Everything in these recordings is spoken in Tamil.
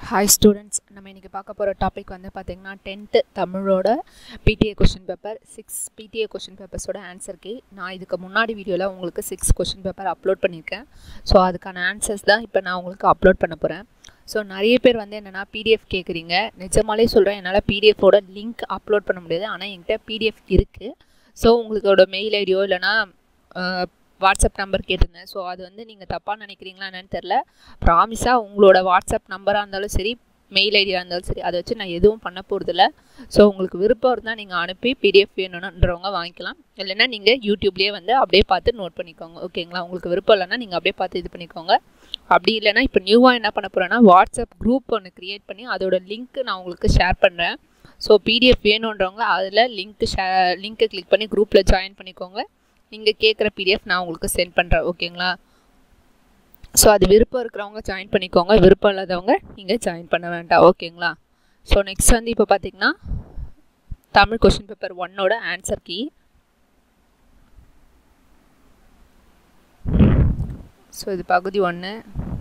ஹாய் ஸ்டூடெண்ட்ஸ் நம்ம இன்றைக்கி பார்க்க போகிற டாபிக் வந்து பார்த்திங்கன்னா டென்த்து தமிழோட PTA question paper six PTA question பேப்பர்ஸோட ஆன்சர் கே நான் இதுக்கு முன்னாடி வீடியோவில் உங்களுக்கு சிக்ஸ் கொஷின் பேப்பர் அப்லோட் பண்ணியிருக்கேன் ஸோ அதுக்கான ஆன்சர்ஸ் தான் இப்போ நான் உங்களுக்கு அப்லோட் பண்ண போகிறேன் ஸோ நிறைய பேர் வந்து என்னென்னா பிடிஎஃப் கேட்குறீங்க நிஜமாலே சொல்கிறேன் என்னால் பிடிஎஃபோட லிங்க் அப்லோட் பண்ண முடியாது ஆனால் என்கிட்ட பிடிஎஃப் இருக்குது ஸோ உங்களுக்கோட மெயில் ஐடியோ இல்லைனா வாட்ஸ்அப் நம்பர் கேட்டிருந்தேன் ஸோ அது வந்து நீங்கள் தப்பாக நினைக்கிறீங்களா என்னன்னு தெரில ப்ராமிஸாக உங்களோட வாட்ஸ்அப் நம்பராக இருந்தாலும் சரி மெயில் ஐடியாக இருந்தாலும் சரி அதை வச்சு நான் எதுவும் பண்ண போகிறதில்ல ஸோ உங்களுக்கு விருப்பம் இருந்தால் நீங்கள் அனுப்பி பிடிஎஃப் வேணுன்றவங்க வாங்கிக்கலாம் இல்லைன்னா நீங்கள் யூடியூப்லேயே வந்து அப்படியே பார்த்து நோட் பண்ணிக்கோங்க ஓகேங்களா உங்களுக்கு விருப்பம் இல்லைன்னா நீங்கள் அப்படியே பார்த்து இது பண்ணிக்கோங்க அப்படி இல்லைன்னா இப்போ நியூவாக என்ன பண்ண போகிறேன்னா வாட்ஸ்அப் குரூப் ஒன்று க்ரியேட் பண்ணி அதோட லிங்க் நான் உங்களுக்கு ஷேர் பண்ணுறேன் ஸோ பிடிஎஃப் வேணுன்றவங்க அதில் லிங்க்கு ஷே லிங்க்கை கிளிக் பண்ணி குரூப்பில் ஜாயின் பண்ணிக்கோங்க நீங்கள் கேட்குற பிடிஎஃப் நான் உங்களுக்கு சென்ட் பண்ணுறேன் ஓகேங்களா ஸோ அது விருப்பம் இருக்கிறவங்க ஜாயின் பண்ணிக்கோங்க விருப்பம் இல்லாதவங்க நீங்கள் ஜாயின் பண்ண வேண்டாம் ஓகேங்களா ஸோ நெக்ஸ்ட் வந்து இப்போ பார்த்தீங்கன்னா தமிழ் கொஷின் பேப்பர் ஒன்னோட ஆன்சர் கீ ஸோ இது பகுதி ஒன்று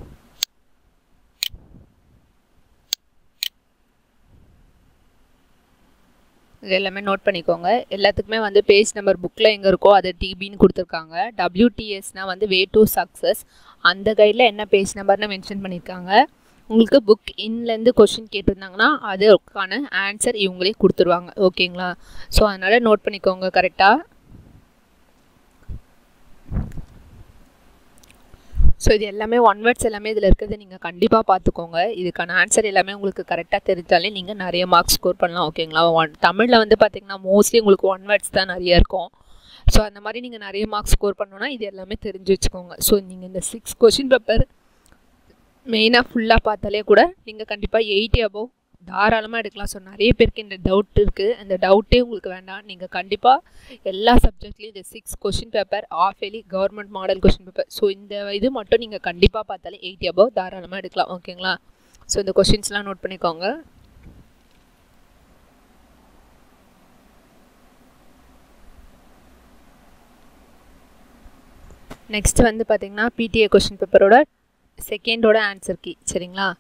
இது எல்லாமே நோட் பண்ணிக்கோங்க எல்லாத்துக்குமே வந்து பேஜ் நம்பர் புக்கில் எங்கே இருக்கோ அது டிபின்னு கொடுத்துருக்காங்க டபிள்யூடிஎஸ்னால் வந்து வே டு சக்ஸஸ் அந்த கைடில் என்ன பேஜ் நம்பர்னு மென்ஷன் பண்ணியிருக்காங்க உங்களுக்கு புக் இன்லேருந்து கொஷின் கேட்டிருந்தாங்கன்னா அதுக்கான ஆன்சர் இவங்களே கொடுத்துருவாங்க ஓகேங்களா ஸோ அதனால் நோட் பண்ணிக்கோங்க கரெக்டாக ஸோ இது எல்லாமே ஒன் வேர்ட்ஸ் எல்லாமே இதில் இருக்கிறது நீங்கள் கண்டிப்பாக பார்த்துக்கோங்க இதுக்கான ஆன்சர் எல்லாமே உங்களுக்கு கரெக்டாக தெரிஞ்சாலே நீங்கள் நிறைய மார்க்ஸ் ஸ்கோர் பண்ணலாம் ஓகேங்களா ஒன் தமிழில் வந்து பார்த்திங்கன்னா மோஸ்ட்லி உங்களுக்கு ஒன் வேர்ட்ஸ் தான் நிறைய இருக்கும் ஸோ அந்த மாதிரி நீங்கள் நிறைய மார்க்ஸ் ஸ்கோர் பண்ணணும்னா இது எல்லாமே தெரிஞ்சு வச்சுக்கோங்க ஸோ நீங்கள் இந்த சிக்ஸ் கொஷின் பேப்பர் மெயினாக ஃபுல்லாக பார்த்தாலே கூட நீங்கள் கண்டிப்பாக எயிட்டி அபவ் தாராளமாக எடுக்கலாம் ஸோ நிறைய பேருக்கு இந்த டவுட் இருக்குது அந்த டவுட்டே உங்களுக்கு வேண்டாம் நீங்கள் கண்டிப்பாக எல்லா சப்ஜெக்ட்லேயும் இந்த சிக்ஸ் கொஷின் பேப்பர் ஆஃப் எலி government model question paper so இந்த இது மட்டும் நீங்கள் கண்டிப்பாக பார்த்தாலே எயிட்டி அபவ் தாராளமாக எடுக்கலாம் ஓகேங்களா ஸோ இந்த கொஷின்ஸ்லாம் நோட் பண்ணிக்கோங்க நெக்ஸ்ட் வந்து பார்த்தீங்கன்னா பிடிஏ கொஷின் பேப்பரோட செகண்டோட ஆன்சர் கீ சரிங்களா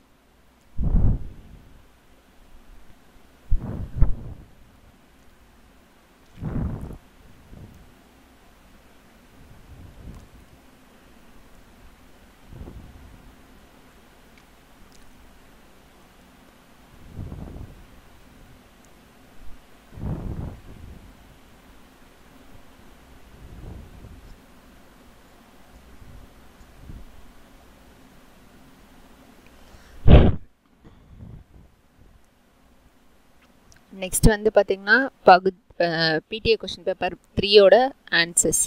நெக்ஸ்ட் வந்து பார்த்தீங்கன்னா பகு பிடிஏ கொஷின் பேப்பர் த்ரீயோட ஆன்சர்ஸ்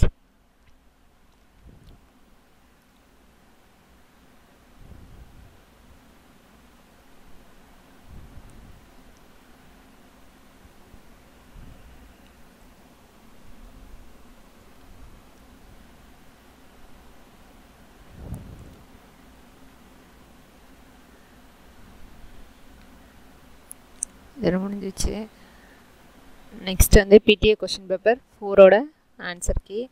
இது முடிஞ்சிச்சு நெக்ஸ்ட் வந்து பிடிஏ கொஷின் பேப்பர் ஃபோரோட ஆன்சர் கீ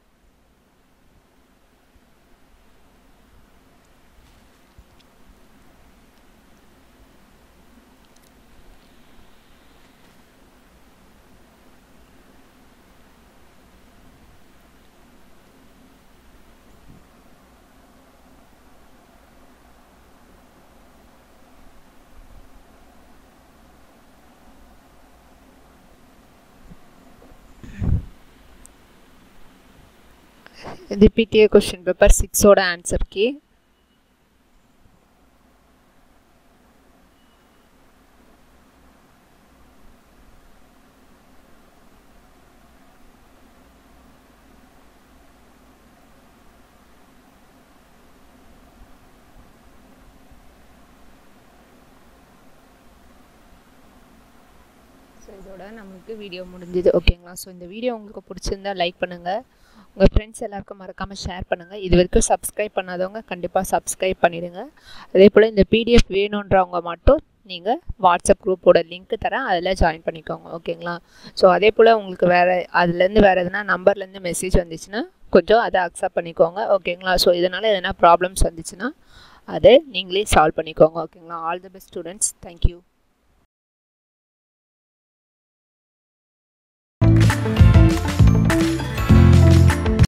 இது பிடிஏ கொஷின் பேப்பர் சிக்ஸோட ஆன்சர் கீ ஸோ இதோட நம்மளுக்கு வீடியோ முடிஞ்சுது ஓகேங்களா ஸோ இந்த வீடியோ உங்களுக்கு பிடிச்சிருந்தா லைக் பண்ணுங்கள் உங்கள் ஃப்ரெண்ட்ஸ் எல்லாருக்கும் மறக்காமல் ஷேர் பண்ணுங்கள் இது வரைக்கும் சப்ஸ்கிரைப் பண்ணாதவங்க கண்டிப்பாக சப்ஸ்கிரைப் பண்ணிடுங்க அதே போல் இந்த பிடிஎஃப் வேணுன்றவங்க மட்டும் நீங்கள் வாட்ஸ்அப் குரூப்போட லிங்க் தரேன் அதில் ஜாயின் பண்ணிக்கோங்க ஓகேங்களா ஸோ அதே போல் உங்களுக்கு வேறு அதுலேருந்து வேறு எதுனா நம்பர்லேருந்து மெசேஜ் வந்துச்சுன்னா கொஞ்சம் அதை அக்செப்ட் பண்ணிக்கோங்க ஓகேங்களா ஸோ இதனால் எதனா ப்ராப்ளம்ஸ் வந்துச்சுன்னா அதை நீங்களே சால்வ் பண்ணிக்கோங்க ஓகேங்களா all the best students thank you